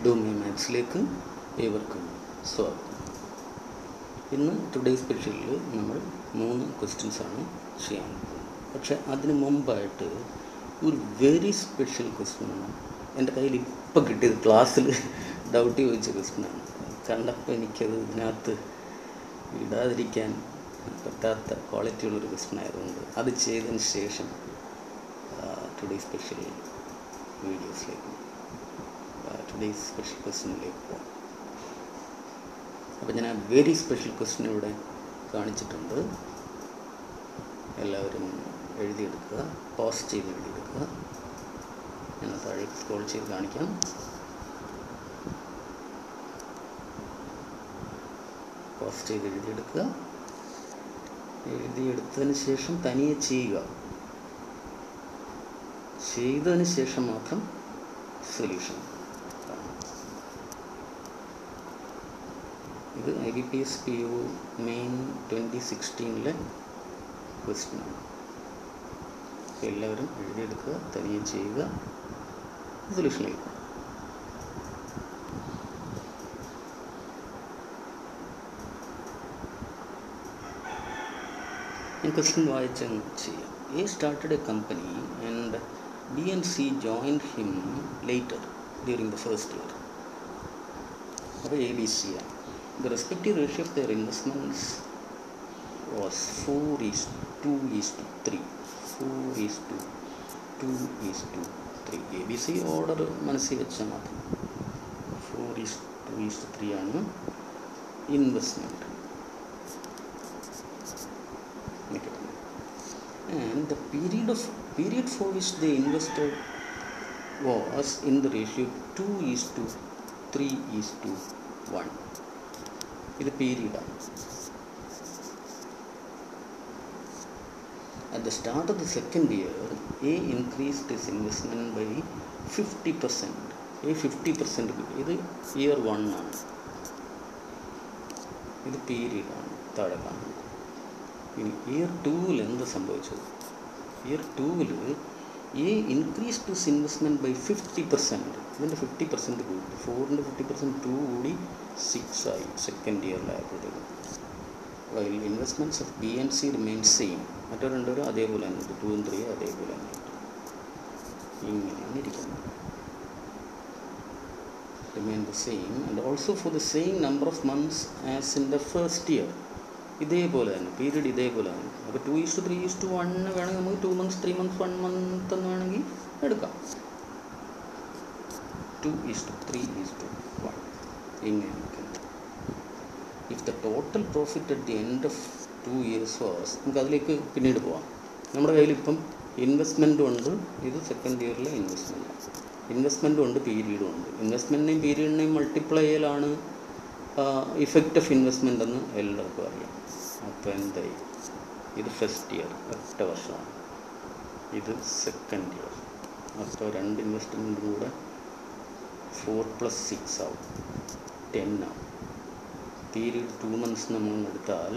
ഡൂമി മാത്സിലേക്ക് ഏവർക്കും സ്വാഗതം ഇന്ന് ടുഡേ സ്പെഷ്യലിൽ നമ്മൾ മൂന്ന് ക്വസ്റ്റ്യൻസ് ആണ് ചെയ്യാൻ പോകുന്നത് പക്ഷെ അതിന് മുമ്പായിട്ട് ഒരു വെരി സ്പെഷ്യൽ ക്വസ്റ്റ്യനാണ് എൻ്റെ കയ്യിൽ ഇപ്പം കിട്ടിയത് ക്ലാസ്സിൽ ഡൗട്ട് ചോദിച്ച ക്വസ്റ്റ്യനാണ് കണ്ടപ്പോൾ എനിക്കത് ഇതിനകത്ത് ഇടാതിരിക്കാൻ പറ്റാത്ത ക്വാളിറ്റി ഉള്ളൊരു ക്വസ്റ്റ്യൻ ആയതുകൊണ്ട് അത് ചെയ്തതിന് ശേഷം ടുഡേ സ്പെഷ്യൽ വീഡിയോസിലേക്ക് ടുഡേ സ്പെഷ്യൽ ക്വസ്റ്റ്യനിലേക്ക് പോകാം അപ്പോൾ ഞാൻ ആ വെരി സ്പെഷ്യൽ ക്വസ്റ്റ്യൻ ഇവിടെ കാണിച്ചിട്ടുണ്ട് എല്ലാവരും എഴുതിയെടുക്കുക പോസ്റ്റ് ചെയ്ത് എഴുതിയെടുക്കുക ഞാൻ താഴേക്ക് സ്ക്രോൾ ചെയ്ത് കാണിക്കാം പോസ്റ്റ് ചെയ്ത് എഴുതിയെടുക്കുക എഴുതിയെടുത്തതിന് ശേഷം തനിയെ ചെയ്യുക ചെയ്തതിന് ശേഷം മാത്രം സൊല്യൂഷൻ ഇത് I B P S P U main twenty സിക്സ്റ്റീനിലെ ക്വസ്റ്റ്യനാണ് അപ്പോൾ എല്ലാവരും എഴുതിയെടുക്കുക തനിയെ ചെയ്യുക സൊല്യൂഷനിലേക്ക് ഞാൻ ക്വസ്റ്റ്യൻ വായിച്ചങ്ങ് ചെയ്യാം A started a company and B and C joined him later during the first year അപ്പോൾ എ ബി സി ആണ് the respective ratio of their investments was 4 is 2 is to 3 4 is to 2 is to 3 A B C order മനസ്സിൽ വെച്ചാൽ മാത്രം four is to is to three ആണ് investment and the period of period for which the invested was in the ratio two is to three is to one ഇത് പീരീഡാണ് at the start of the second year A increased his investment by fifty percent A fifty percent കിട്ടി ഇത് year one ആണ് ഇത് പീരീഡാണ് താഴെ കാണുന്നത് ഇനി year ടൂവിൽ എന്ത് സംഭവിച്ചത് ഇയർ ടൂവിൽ A increase to investment by fifty percent ഇതിൻ്റെ ഫിഫ്റ്റി പെർസെൻറ്റ് കൂടി ഫോറിൻ്റെ ഫിഫ്റ്റി പെർസെൻറ്റ് ടു കൂടി സിക്സ് ആയി സെക്കൻഡ് ഇയറിലായപ്പോഴത്തേക്കും while investments of B and C remain same മറ്റോ രണ്ടുപേരും അതേപോലെ തന്നെ കിട്ടും ടൂവും ത്രീ അതേപോലെ തന്നെ കിട്ടും ഇങ്ങനെയാണ് ഇരിക്കുന്നത് remain the same and also for the same number of months as in the first year ഇതേപോലെ തന്നെ പീരീഡ് ഇതേപോലെ തന്നെ അപ്പോൾ two is to three is to one വേണമെങ്കിൽ നമുക്ക് two months three months one month എന്ന് വേണമെങ്കിൽ എടുക്കാം two is to three is to one ഇങ്ങനെ if the total profit at the end of two years was നമുക്ക് അതിലേക്ക് പിന്നീട് പോവാം നമ്മുടെ കയ്യിൽ ഇപ്പം ഇൻവെസ്റ്റ്മെൻറ്റും ഉണ്ട് ഇത് സെക്കൻഡ് ഇയറിലെ ഇൻവെസ്റ്റ്മെൻറ്റ് ഇൻവെസ്റ്റ്മെൻറ്റും ഉണ്ട് പീരീഡും ഉണ്ട് ഇൻവെസ്റ്റ്മെൻറ്റിനെയും പീരീഡിനെയും മൾട്ടിപ്ലൈ ചെയ്യലാണ് ഇഫക്റ്റ് ഓഫ് ഇൻവെസ്റ്റ്മെൻ്റ് എന്ന് എല്ലാവർക്കും അറിയാം അപ്പോൾ എന്തായി ഇത് ഫസ്റ്റ് ഇയർ ഒറ്റ വർഷമാണ് ഇത് സെക്കൻഡ് ഇയർ അപ്പോൾ രണ്ട് ഇൻവെസ്റ്റ്മെൻറ്റും കൂടെ ഫോർ പ്ലസ് സിക്സ് ആവും ടെൻ ആവും പീരീഡ് ടു മന്ത്സ് നമ്മൾ എടുത്താൽ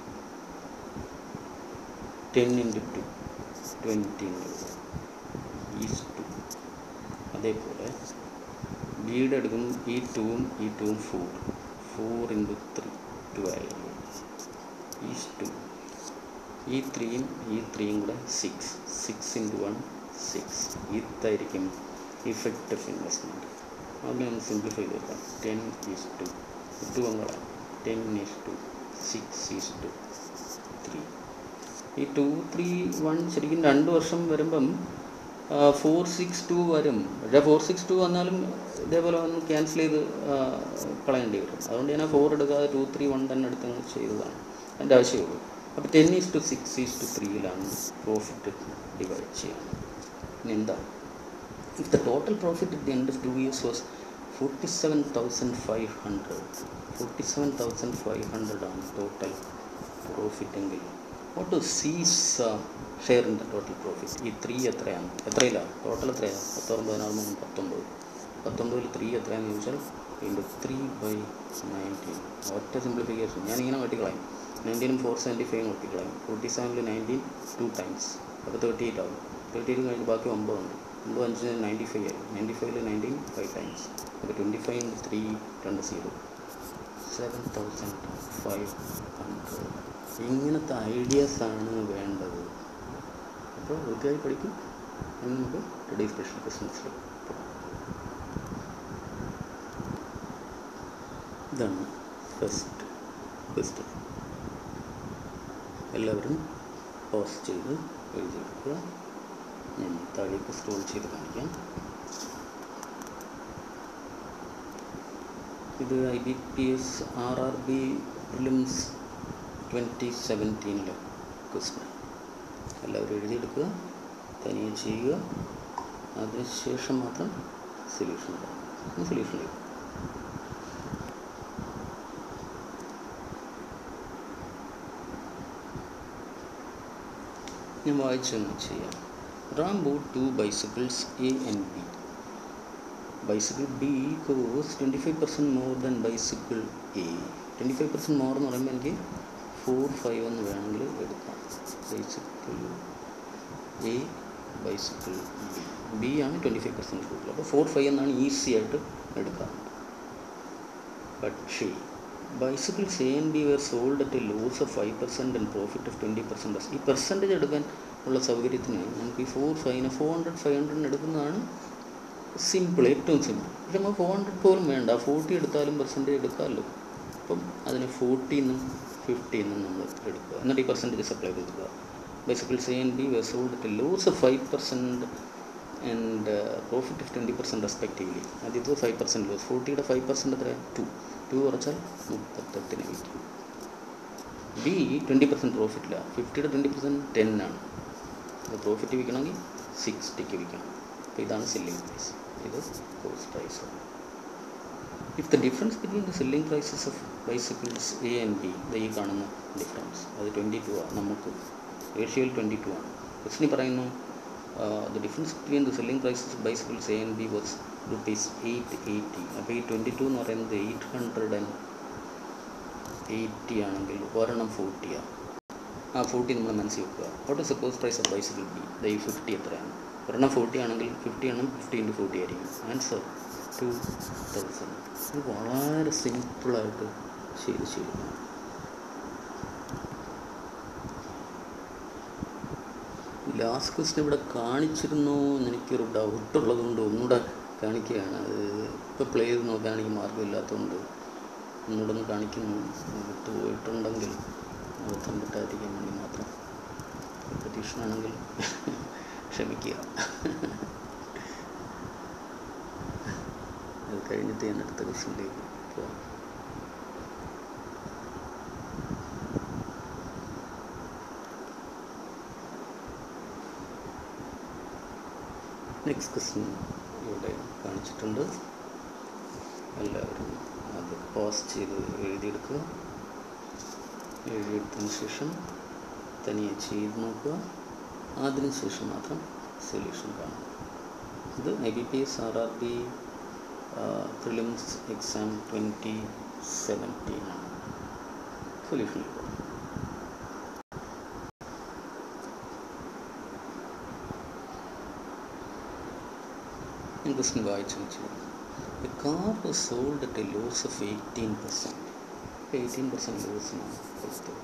ten into two twenty into is to അതേപോലെ ബീഡ് എടുക്കും ഈ ടൂവും ഈ ടൂവും four four into three twelve is to ഈ ത്രീയും ഈ ത്രീയും കൂടെ six six into one six ഇതായിരിക്കും ഇഫക്റ്റ് ഓഫ് ഇൻവെസ്റ്റ്മെൻറ്റ് അതിനെ ഒന്ന് സിംപ്ലിഫൈ ചെയ്തേക്കാം ടെൻ ഈസ് ടു ടു അങ്ങളാണ് ten is to six is to three ഈ ടു ത്രീ വൺ ശരിക്കും രണ്ട് വർഷം വരുമ്പം ഫോർ സിക്സ് ടു വരും പക്ഷേ ഫോർ സിക്സ് ടു വന്നാലും ഇതേപോലെ വന്ന് ക്യാൻസൽ ചെയ്ത് കളയേണ്ടി വരും അതുകൊണ്ട് ഞാൻ ഫോർ എടുക്കാതെ ടു ത്രീ വൺ തന്നെ എടുത്തങ്ങ് ചെയ്തതാണ് എൻ്റെ ആവശ്യമുള്ളൂ അപ്പോൾ ten is to six is to ത്രീയിലാണ് പ്രോഫിറ്റ് ഡിവൈഡ് ചെയ്യുക ഇനി എന്താ if the total profit at the end of two years was forty seven thousand five hundred forty seven thousand five hundred ആണ് ടോട്ടൽ പ്രോഫിറ്റ് എങ്കിൽ what C's share in the total profit ഈ three എത്രയാണ് എത്രയിലാണ് total എത്രയാണ് പത്തൊമ്പതിനാറ് മൂന്ന് പത്തൊമ്പത് പത്തൊമ്പതിൽ three എത്രയാണെന്ന് ചോദിച്ചാൽ ഇൻറ്റു ത്രീ ബൈ നയൻറ്റീൻ ഒറ്റ സിംപ്ലിഫിക്കേഷൻ ഞാനിങ്ങനെ വെട്ടിക്കളയും നയൻറ്റീനും ഫോർ സെവൻറ്റി ഫൈവ് വെട്ടിക്കളയും ഫോർട്ടി സെവനിൽ നയൻറ്റീൻ ടു ടൈംസ് അപ്പോൾ തേർട്ടി എയ്റ്റ് ആവും തേർട്ടി എയ്റ്റ് കഴിഞ്ഞ് ബാക്കി ഒമ്പതുണ്ട് ഒമ്പത് അഞ്ച് നയൻറ്റി ഫൈവ് ആയി നയൻറ്റി ഫൈവിൽ നയൻറ്റീൻ ഫൈവ് ടൈംസ് അപ്പോൾ ട്വൻറ്റി ഫൈവ് ഇൻറ്റു ത്രീ രണ്ട് zero seven thousand five hundred ഇങ്ങനത്തെ ഐഡിയാസാണ് വേണ്ടത് അപ്പോൾ വൃത്തിയായി പഠിക്കും ഇനി നമുക്ക് ടുഡേ സ്പെഷ്യൽ ക്വസ്റ്റൻസിലേക്ക് പോകാം ഇതാണ് ഫസ്റ്റ് ക്വസ്റ്റ്യൻ എല്ലാവരും പോസ് ചെയ്ത് എഴുതിയെടുക്കുക ഞാൻ താഴേക്ക് സ്ക്രോൾ ചെയ്ത് കാണിക്കാം ഇത് I B P S R R B prelims twenty സെവൻറ്റീനിലെ ക്വസ്റ്റ്യൻ എല്ലാവരും എഴുതിയെടുക്കുക തനിയെ ചെയ്യുക അതിനുശേഷം മാത്രം സൊല്യൂഷൻ സൊല്യൂഷനിലേക്ക് ഞാൻ വായിച്ചൊന്ന് ചെയ്യാം Ram bought two bicycles A and B bicycle B costs twenty five percent more than bicycle A twenty five percent more എന്ന് പറയുമ്പോൾ എനിക്ക് ഫോർ ഫൈവ് എന്ന് വേണമെങ്കിൽ എടുക്കാം bicycle A bicycle B B ആണ് ട്വൻറ്റി ഫൈവ് പെർസെൻറ്റ് കൂടുതൽ അപ്പോൾ ഫോർ ഫൈവ് എന്നാണ് ഈസി ആയിട്ട് എടുക്കാം പക്ഷേ bicycles A and B were sold at a loss of five percent and profit of twenty percent ഈ പെർസെൻറ്റേജ് എടുക്കാൻ ഉള്ള സൗകര്യത്തിന് നമുക്ക് ഈ ഫോർ ഫൈവിന് ഫോർ ഹൺഡ്രഡ് ഫൈവ് ഹൺഡ്രഡിന് എടുക്കുന്നതാണ് സിമ്പിൾ ഏറ്റവും സിമ്പിൾ പക്ഷെ നമ്മൾ ഫോർ ഹൺഡ്രഡ് പോലും വേണ്ട ഫോർട്ടി എടുത്താലും പെർസെൻറ്റേജ് എടുക്കാമല്ലോ അപ്പം അതിന് ഫോർട്ടിന്നും ഫിഫ്റ്റിന്നും നമ്മൾ എടുക്കുക എന്നിട്ട് ഈ പെർസെൻറ്റേജ് സപ്ലൈ കൊടുക്കുക bicycles A and B were sold at a loss of five percent and profit of twenty percent respectively ആദ്യത്തെ ഫൈവ് പെർസെൻറ്റ് ലോസ് ഫോർട്ടിയുടെ ഫൈവ് പെർസെൻറ്റ് എത്ര ടു ടു കുറച്ചാൽ മുപ്പത്തെട്ടിന് വിൽക്കും ബി ട്വൻറ്റി പെർസെൻറ്റ് പ്രോഫിറ്റില്ല ഫിഫ്റ്റിയുടെ ട്വൻറ്റി പെർസെൻറ്റ് ടെൻ ആണ് അപ്പോൾ പ്രോഫിറ്റ് വിൽക്കണമെങ്കിൽ സിക്സ്റ്റിക്ക് വിൽക്കണം അപ്പോൾ ഇതാണ് സെല്ലിംഗ് പ്രൈസ് ഇത് cost price if the difference between the selling prices of bicycles A and B ഇത് ഈ കാണുന്ന ഡിഫറൻസ് അത് ട്വൻറ്റി ടു ആണ് നമുക്ക് റേഷ്യോയിൽ ട്വൻറ്റി ടു ആണ് ക്വസ്റ്റിനി പറയുന്നു the difference between the selling prices of bicycles A and B was rupees eight eighty അപ്പോൾ ഈ ട്വൻറ്റി ടു എന്ന് പറയുന്നത് എയ്റ്റ് ഹൺഡ്രഡ് ആൻഡ് എയ്റ്റി ആണെങ്കിൽ ഒരെണ്ണം ഫോർട്ടിയാണ് ആ ഫോർട്ടി നമ്മൾ മനസ്സിൽ വെക്കുക what is the cost price of bicycle B the ഈ ഫിഫ്റ്റി എത്രയാണ് ഒരെണ്ണം ഫോർട്ടി ആണെങ്കിൽ ഫിഫ്റ്റി ആണ് ഫിഫ്റ്റി ഇൻറ്റു ഫോർട്ടി ആയിരിക്കും ആൻസർ ടു തൗസൻഡ് ഇത് വളരെ സിമ്പിളായിട്ട് ചെയ്ത് ചെയ്യുന്നു ലാസ്റ്റ് ക്വസ്റ്റ്യൻ ഇവിടെ കാണിച്ചിരുന്നോ എന്ന് എനിക്കൊരു ഡൗട്ട് ഉള്ളതുകൊണ്ട് ഒന്നുകൂടെ കാണിക്കുകയാണ് അത് ഇപ്പോൾ പ്ലേ ചെയ്ത് നോക്കുകയാണെങ്കിൽ മാർഗ്ഗമില്ലാത്തതുകൊണ്ട് ഒന്നുകൂടെ ഒന്ന് കാണിക്കുന്നു വിട്ടുപോയിട്ടുണ്ടെങ്കിൽ അബദ്ധം വിട്ടാതിരിക്കാൻ വേണ്ടി മാത്രം റിപ്പറ്റീഷൻ ആണെങ്കിൽ ക്ഷമിക്കുക അത് കഴിഞ്ഞിട്ട് ഞാൻ അടുത്ത ക്വസ്റ്റ്യനിലേക്ക് പോകാം നെക്സ്റ്റ് ക്വസ്റ്റ്യൻ ഇവിടെ കാണിച്ചിട്ടുണ്ട് എല്ലാവരും അത് പോസ് ചെയ്ത് എഴുതിയെടുക്കുക എഴുതിയെടുത്തതിന് ശേഷം തനിയെ ചെയ്ത് നോക്കുക അതിന് ശേഷം മാത്രം സൊല്യൂഷൻ കാണും ഇത് I B P S R R B prelims exam twenty seventeen ആണ് സൊല്യൂഷനിൽ പോകാം ഞാൻ ക്വസ്റ്റ്യൻ വായിച്ചു വെച്ചു The car was sold at a loss of 18%. 18% ലോസിനാണ് കൊടുത്തത്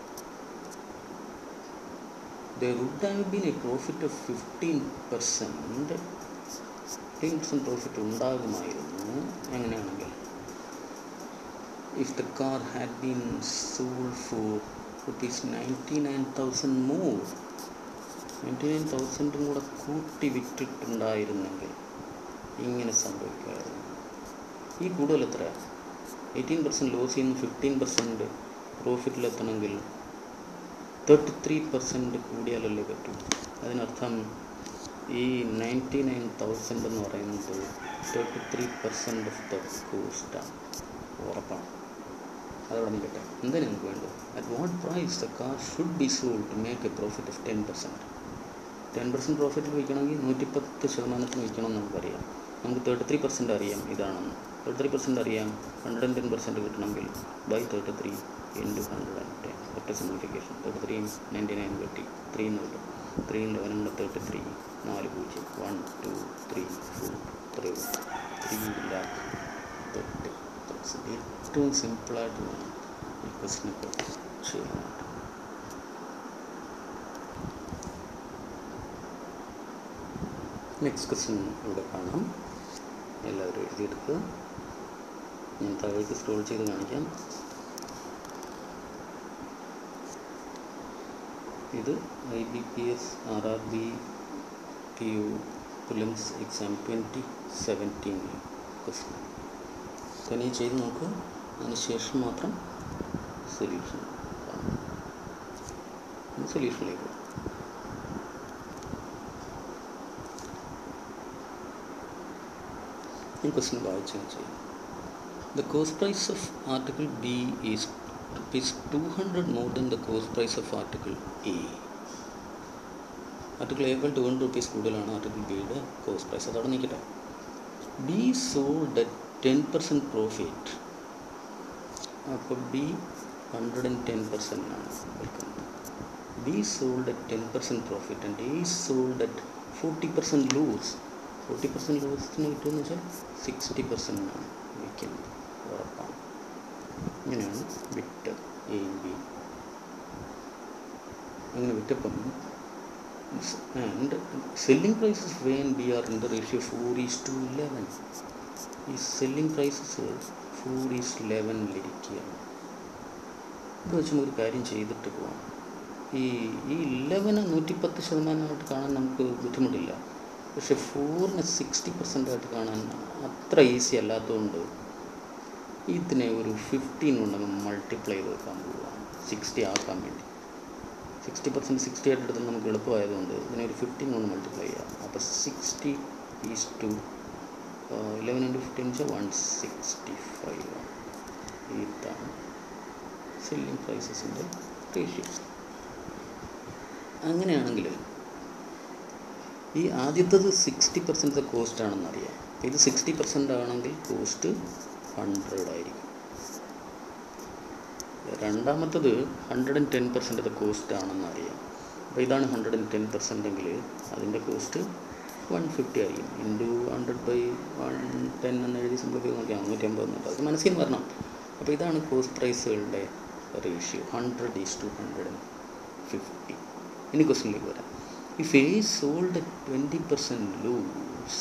There would have been a profit of 15%. 15% profit ഉണ്ടാകുമായിരുന്നു എങ്ങനെയാണെങ്കിൽ if the car had been sold for rupees ninety nine thousand more ninety nine തൗസൻഡും കൂടെ കൂട്ടി വിറ്റിട്ടുണ്ടായിരുന്നെങ്കിൽ ഇങ്ങനെ സംഭവിക്കുമായിരുന്നു ഈ കൂടുതൽ എത്രയാണ് എയ്റ്റീൻ പെർസെൻറ്റ് ലോസിൽ നിന്ന് ഫിഫ്റ്റീൻ പെർസെൻറ്റ് പ്രോഫിറ്റിലെത്തണമെങ്കിൽ തേർട്ടി ത്രീ പെർസെൻറ്റ് കൂടിയാലല്ലേ പറ്റൂ അതിനർത്ഥം ഈ നയൻറ്റി നയൻ തൗസൻഡ് എന്ന് പറയുന്നത് thirty three percent of the കോസ്റ്റാണ് ഉറപ്പാണ് അതവിടെ നിൽക്കട്ടെ എന്താ നിങ്ങൾക്ക് വേണ്ടത് at what price the car should be sold to make a profit of ten percent ten percent profit വയ്ക്കണമെങ്കിൽ നൂറ്റിപ്പത്ത് ശതമാനത്തിന് വയ്ക്കണം എന്ന് നമുക്കറിയാം നമുക്ക് തേർട്ടി ത്രീ പെർസെൻറ്റ് അറിയാം ഇതാണെന്ന് തേർട്ടി ത്രീ പെർസെൻറ്റ് അറിയാം ഹൺഡ്രഡ് ആൻഡ് ടെൻ പെർസെൻറ്റ് കിട്ടണമെങ്കിൽ by thirty three into hundred and ten ഒറ്റ simplification thirty three ninety nine വെട്ടി ത്രീ എന്ന് കിട്ടും ത്രീ ലെവനും കൂടെ തേർട്ടി ത്രീ നാല് പൂജ്യം one two three four three three lakh thirty thousand ഏറ്റവും സിമ്പിളായിട്ട് വേണം ഈ ക്വസ്റ്റിനെ ചെയ്യാനായിട്ട് നെക്സ്റ്റ് ക്വസ്റ്റ്യൻ ഇവിടെ കാണാം എല്ലാവരും എഴുതിയെടുക്കുക ഞാൻ താഴേക്ക് സ്ക്രോൾ ചെയ്ത് കാണിക്കാം ഇത് I B P S R R B P U prelims exam twenty സെവൻറ്റീനിൽ ക്വസ്റ്റ്യൻ തനിയെ ചെയ്ത് നോക്കുക അതിനുശേഷം മാത്രം സൊല്യൂഷൻ സൊല്യൂഷനിലേക്ക് പോകും ഈ ക്വസ്റ്റ്യൻ വായിച്ചു ചെയ്യും The cost price of article B is rupees 200 more than the cost price of article A. Article എക്കാൾ ടു ഹൺഡ്രഡ് റുപ്പീസ് കൂടുതലാണ് ആർട്ടിക്കിൾ ബിയുടെ കോസ്റ്റ് പ്രൈസ് അതവിടെ നിൽക്കട്ടെ B sold at ten percent profit അപ്പോൾ ബി ഹൺഡ്രഡ് ആൻഡ് ടെൻ പെർസെൻറ്റിനാണ് വിൽക്കുന്നത് B sold at ten percent profit and A sold at forty percent loss forty percent ലൂസിന് കിട്ടുമെന്ന് വെച്ചാൽ സിക്സ്റ്റി പെർസെൻറ്റിനാണ് വിൽക്കുന്നത് ഉറപ്പാണ് ഇങ്ങനെയാണ് വിറ്റ് എ ബി അങ്ങനെ വിറ്റപ്പം and selling prices way and B are in the ratio four is to eleven ഈ സെല്ലിംഗ് പ്രൈസസ് ഫോർ ഈസ് ഇലവനിലിരിക്കുകയാണ് ഇത് വെച്ച് നമുക്കൊരു കാര്യം ചെയ്തിട്ട് പോവാം ഈ ഈ ഇലവന് നൂറ്റിപ്പത്ത് ശതമാനമായിട്ട് കാണാൻ നമുക്ക് ബുദ്ധിമുട്ടില്ല പക്ഷെ ഫോറിന് സിക്സ്റ്റി പെർസെൻ്റ് ആയിട്ട് കാണാൻ അത്ര ഈസി അല്ലാത്തതുകൊണ്ട് ഇതിനെ ഒരു ഫിഫ്റ്റീൻ കൊണ്ട് മൾട്ടിപ്ലൈ ചെയ്ത് വെക്കാൻ പോവുകയാണ് സിക്സ്റ്റി ആക്കാൻ വേണ്ടി സിക്സ്റ്റി പെർസെൻറ്റ് സിക്സ്റ്റി ആയിട്ട് എടുത്താൽ നമുക്ക് എളുപ്പമായതുകൊണ്ട് ഇതിനെ ഒരു ഫിഫ്റ്റീൻ കൊണ്ട് മൾട്ടിപ്ലൈ ചെയ്യാം അപ്പോൾ sixty is to eleven into fifteen വെച്ചാൽ വൺ സിക്സ്റ്റി ഫൈവ് ഇതാണ് സെല്ലിംഗ് പ്രൈസസിൻ്റെ റേഷ്യോ അങ്ങനെയാണെങ്കിൽ ഈ ആദ്യത്തത് സിക്സ്റ്റി പെർസെൻറ്റ് കോസ്റ്റ് ആണെന്ന് അറിയാം ഇത് സിക്സ്റ്റി പെർസെൻ്റ് ആണെങ്കിൽ കോസ്റ്റ് ഹൺഡ്രഡ് ആയിരിക്കും രണ്ടാമത്തത് hundred and ten percent cost ആണെന്ന് അറിയാം അപ്പോൾ ഇതാണ് ഹൺഡ്രഡ് ആൻഡ് ടെൻ പെർസെൻ്റ് എങ്കിൽ അതിൻ്റെ കോസ്റ്റ് വൺ ഫിഫ്റ്റി ആയിരിക്കും into hundred by one ten എന്ന് എഴുതി സിംപ്ലിഫൈ നോക്കിയാൽ മുന്നൂറ്റി അമ്പത് എന്നുണ്ട് അത് മനസ്സിൽ നിന്ന് വരണം അപ്പോൾ ഇതാണ് കോസ്റ്റ് പ്രൈസുകളുടെ ratio hundred is to hundred and fifty ഇനി ക്വസ്റ്റിനിലേക്ക് വരാം if A sold twenty percent loss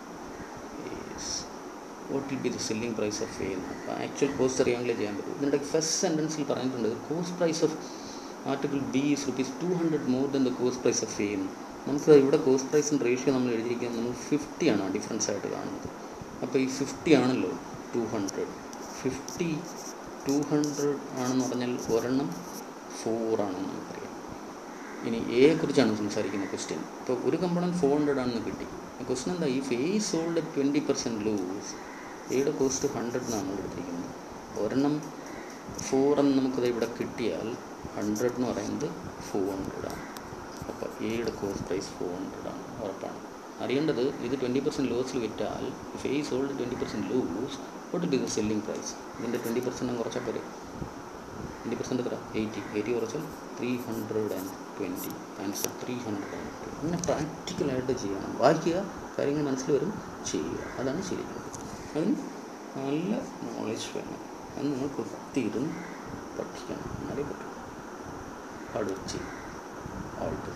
what will be the selling price of A അപ്പോൾ ആക്ച്വൽ കോസ്റ്റ് അറിയാമെങ്കിലേ ചെയ്യാൻ പറ്റും ഇതിൻ്റെ ഫസ്റ്റ് സെൻറ്റൻസിൽ പറഞ്ഞിട്ടുണ്ട് cost price of article B is rupees two hundred more than the cost price of A നമുക്ക് ഇവിടെ cost പ്രൈസിൻ്റെ ratio നമ്മൾ എഴുതിയിരിക്കുന്നത് നമ്മൾ ഫിഫ്റ്റി ആണ് ഡിഫറൻസ് ആയിട്ട് കാണുന്നത് അപ്പോൾ ഈ ഫിഫ്റ്റി ആണല്ലോ two hundred fifty two hundred ആണെന്ന് പറഞ്ഞാൽ ഒരെണ്ണം ഫോർ ആണെന്ന് നമുക്കറിയാം ഇനി എയെ കുറിച്ചാണ് സംസാരിക്കുന്ന ക്വസ്റ്റ്യൻ ഇപ്പോൾ ഒരു കമ്പണൻറ്റ് ഫോർ ഹൺഡ്രഡ് ആണെന്ന് കിട്ടി ക്വസ്റ്റ്യൻ എന്താ ഈ ഫേ സോൾഡ് ട്വൻറ്റി പെർസെൻറ്റ് ലൂസ് എയുടെ കോസ്റ്റ് ഹൺഡ്രഡ് എന്നാണ് എടുത്തിരിക്കുന്നത് ഒരെണ്ണം ഫോർ എന്ന് നമുക്കത് ഇവിടെ കിട്ടിയാൽ ഹൺഡ്രഡ് എന്ന് പറയുന്നത് ഫോർ ഹൺഡ്രഡാണ് അപ്പോൾ എയുടെ കോസ്റ്റ് പ്രൈസ് ഫോർ ഹൺഡ്രഡാണ് ഉറപ്പാണ് അറിയേണ്ടത് ഇത് ട്വൻറ്റി പെർസെൻറ്റ് ലോസിൽ വിറ്റാൽ ഫേ sold twenty percent loss what it ഇത് സെല്ലിംഗ് പ്രൈസ് ഇതിൻ്റെ ട്വൻറ്റി പെർസെൻറ്റ് കുറച്ചാൽ പോരെ ട്വൻറ്റി പെർസെൻറ്റ് എത്ര എയ്റ്റി എയ്റ്റി കുറച്ചാൽ three hundred and twenty answer three hundred and twenty അങ്ങനെ പ്രാക്ടിക്കലായിട്ട് ചെയ്യണം വായിക്കുക കാര്യങ്ങൾ മനസ്സിൽ വരും ചെയ്യുക അതാണ് ശരിക്കും അതിന് നല്ല നോളജ് വേണം അത് നിങ്ങൾ കുത്തിയിരുന്ന് പഠിക്കണം എന്നാലേ പറ്റും ഹാർഡ് വർക്ക് ചെയ്യും ഓൾ